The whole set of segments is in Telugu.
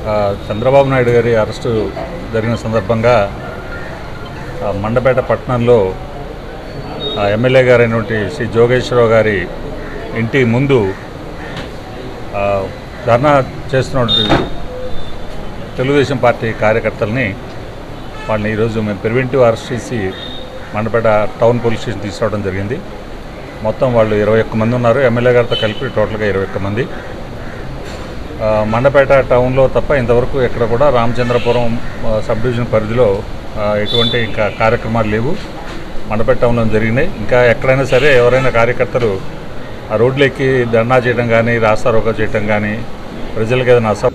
ఆ, చంద్రబాబు నాయుడు గారి అరెస్టు జరిగిన సందర్భంగా ఆ, మండపేట పట్టణంలో ఆ, ఎమ్మెల్యే గారైనటువంటి శ్రీ జోగేశ్వరరావు గారి ఇంటి ముందు ఆ, ధర్నా చేస్తున్నటువంటి తెలుగుదేశం పార్టీ కార్యకర్తల్ని వాళ్ళని ఈరోజు మేము ప్రివెంటివ్ అరెస్ట్ చేసి మండపేట టౌన్ పోలీస్ స్టేషన్ తీసుకురావడం జరిగింది మొత్తం వాళ్ళు ఇరవై ఒక్క మంది ఉన్నారు ఎమ్మెల్యే గారితో కలిపి టోటల్గా ఇరవై ఒక్క మంది ఆ, మండపేట టౌన్లో తప్ప ఇంతవరకు ఎక్కడ కూడా రామచంద్రపురం ఆ, సబ్ డివిజన్ పరిధిలో ఆ, ఎటువంటి ఇంకా కార్యక్రమాలు లేవు మండపేట టౌన్లో జరిగినాయి ఇంకా ఎక్కడైనా సరే ఎవరైనా కార్యకర్తలు ఆ రోడ్లెక్కి ధర్నా చేయడం కానీ రాస్తారోకో చేయడం కానీ ప్రజలకు ఏదైనా అస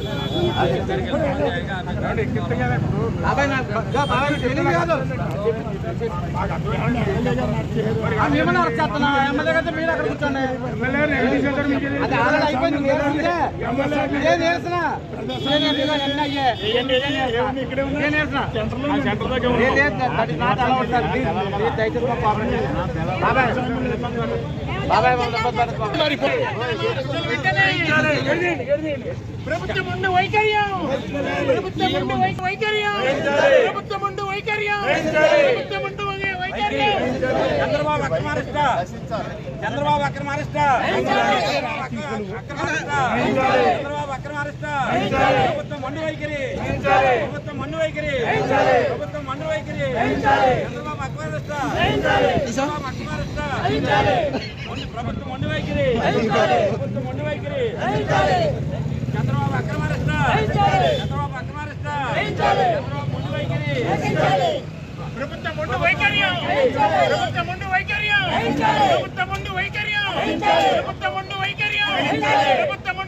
మేమన్నా వచ్చేస్తున్నా ఎమ్మెల్యే గారితో మీరు అక్కడ కూర్చోండి అది ఆల్రెడీ అయిపోయింది మీరు ఉంటే ఏం చేస్తున్నా నేను ఎందుకు అన్నీ అయ్యే నేను చేస్తున్నా నేను లేదు sir. that is not allowed, sir. Please, please, దయచేసి మాకు cooperate చేయండి. బాబాయ్ బాబాయ్ వాళ్ళ ఇబ్బంది పడకు. ప్రభుత్వం ఉండు వైఖర్యం ప్రభుత్వం ఉండు వై- వైఖర్యం ప్రభుత్వం ఉండు వైఖర్యం ప్రభుత్వం ఉండు వై- వైఖర్యం చంద్రబాబు అక్రమారిస్ట చంద్రబాబు అక్రమారిస్ట చంద్రబాబు అక్రమారిస్ట ప్రభుత్వం మండు వైఖరి ప్రభుత్వం మండు వైఖరి ప్రభుత్వం మండు వైఖరి చంద్రబాబు అక్రమారిస్ట చంద్రబాబు అక్రమారిస్ట మండు- ప్రభుత్వం మండు వైఖరి ప్రభుత్వం మండు వైఖరి చంద్రబాబు అక్రమారిస్ట చంద్రబాబు అక్రమారిస్ట చంద్రబాబు మండు వైఖరి ప్రభుత్వం ఉండు వైఖర్యం ప్రభుత్వం ఉండు వైఖర్యం ప్రభుత్వం ఉండు వైఖర్యం ప్రభుత్వం ఉండు వైఖర్యం ప్రభుత్వం